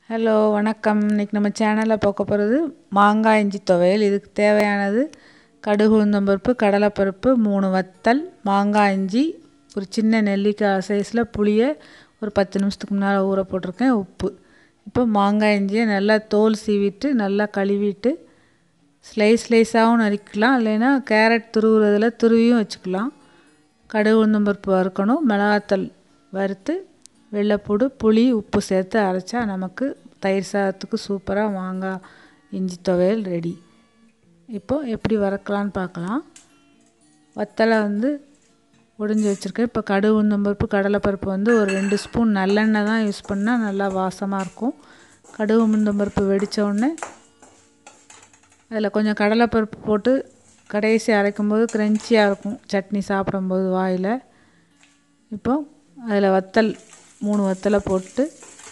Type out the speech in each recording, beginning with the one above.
hello வணக்கம் இன்றைக்கி நம்ம சேனலில் பார்க்க போகிறது மாங்காய் இஞ்சி துவையல் இதுக்கு தேவையானது கடுகு உளுந்தம்பருப்பு கடலைப்பருப்பு மூணு வத்தல் மாங்காய் இஞ்சி ஒரு சின்ன நெல்லிக்காய் சைஸில் புளியை ஒரு பத்து நிமிஷத்துக்கு முன்னால் ஊற போட்டிருக்கேன் உப்பு இப்போ மாங்காய் இஞ்சியை நல்லா தோல் சீவிட்டு நல்லா கழுவிட்டு ஸ்லைஸ் ஸ்லைஸாகவும் நறுக்கலாம் இல்லைன்னா கேரட் துருவுறதில் துருவியும் வச்சுக்கலாம் கடுகு உளுந்தம்பருப்பு வறுக்கணும் மிளகாத்தல் வறுத்து வெள்ளைப்பூடு புளி உப்பு சேர்த்து அரைச்சா நமக்கு தயிர் சாதத்துக்கு சூப்பராக மாங்காய் இஞ்சி துவையல் ரெடி இப்போது எப்படி வறுக்கலான்னு பார்க்கலாம் வத்தலை வந்து ஒடிஞ்சு வச்சுருக்கேன் இப்போ கடுகு உளுந்தம்பருப்பு கடலைப்பருப்பு வந்து ஒரு ரெண்டு ஸ்பூன் நல்லெண்ணெய் தான் யூஸ் பண்ணால் நல்லா வாசமாக இருக்கும் கடுகு உளுந்தம்பருப்பு வெடித்த உடனே அதில் கொஞ்சம் கடலைப்பருப்பு போட்டு கடைசி அரைக்கும்போது க்ரன்ச்சியாக இருக்கும் சட்னி சாப்பிடும்போது வாயில் இப்போ அதில் வத்தல் மூணு வத்தலை போட்டு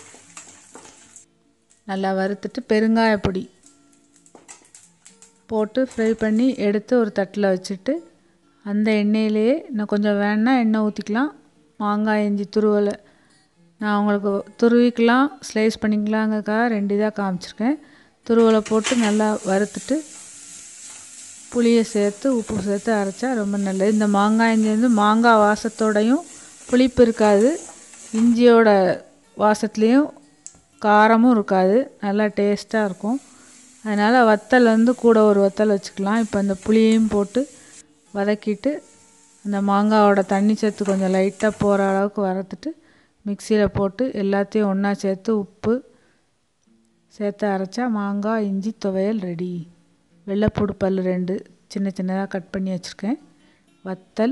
நல்லா வறுத்துட்டு பெருங்காயப்பொடி போட்டு ஃப்ரை பண்ணி எடுத்து ஒரு தட்டில் வச்சுட்டு அந்த எண்ணெயிலேயே இன்னும் கொஞ்சம் வேணா எண்ணெய் ஊற்றிக்கலாம் மாங்காய் இஞ்சி துருவலை நான் உங்களுக்கு துருவிக்கலாம் ஸ்லைஸ் பண்ணிக்கலாங்கக்கா ரெண்டு இதாக காமிச்சிருக்கேன் துருவலை போட்டு நல்லா வறுத்துட்டு புளியை சேர்த்து உப்பு சேர்த்து அரைச்சா ரொம்ப நல்லது இந்த மாங்காய் இஞ்சி வந்து மாங்காய் வாசத்தோடையும் புளிப்பு இருக்காது இஞ்சியோட வாசத்துலேயும் காரமும் இருக்காது நல்லா டேஸ்ட்டாக இருக்கும் அதனால் வத்தல் வந்து கூட ஒரு வத்தல் வச்சுக்கலாம் இப்போ அந்த புளியையும் போட்டு வதக்கிட்டு அந்த மாங்காவோட தண்ணி சத்து கொஞ்சம் லைட்டாக போகிற அளவுக்கு வறுத்துட்டு மிக்சியில் போட்டு எல்லாத்தையும் ஒன்றா சேர்த்து உப்பு சேர்த்து அரைச்சா மாங்காய் இஞ்சி துவையல் ரெடி வெள்ளைப்பூடு பல் ரெண்டு சின்ன சின்னதாக கட் பண்ணி வச்சுருக்கேன் வத்தல்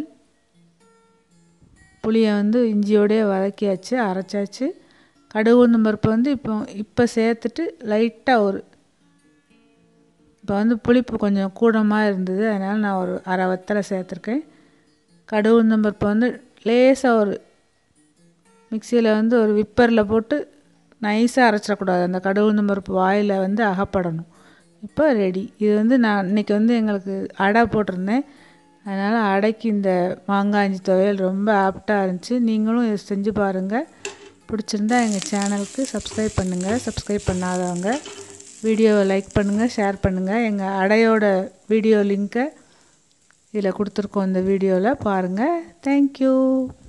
புளியை வந்து இஞ்சியோடய வதக்கியாச்சு அரைச்சாச்சு கடுகு உளுந்தம் பருப்பு வந்து இப்போ இப்போ சேர்த்துட்டு லைட்டாக ஒரு இப்போ வந்து புளிப்பு கொஞ்சம் கூடமாக இருந்தது அதனால் நான் ஒரு அரை வத்தலை சேர்த்துருக்கேன் கடுகு உளுந்தம் பருப்பு வந்து லேசாக ஒரு மிக்சியில் வந்து ஒரு விப்பரில் போட்டு நைஸாக அரைச்சிடக்கூடாது அந்த கடுகு உளுந்தம் பருப்பு வாயில் வந்து அகப்படணும் இப்போ ரெடி இது வந்து நான் இன்றைக்கி வந்து எங்களுக்கு அடை போட்டிருந்தேன் அதனால் அடைக்கு இந்த மாங்காய் இஞ்சி துவையல் ரொம்ப ஆப்டாக இருந்துச்சு நீங்களும் இதை செஞ்சு பாருங்கள் பிடிச்சிருந்தா எங்கள் சேனலுக்கு சப்ஸ்கிரைப் பண்ணுங்கள் சப்ஸ்கிரைப் பண்ணாதவங்க வீடியோவை லைக் பண்ணுங்கள் ஷேர் பண்ணுங்கள் எங்கள் அடையோட வீடியோ லிங்க்கை இதில் கொடுத்துருக்கோம் இந்த வீடியோவில் பாருங்கள் தேங்க்யூ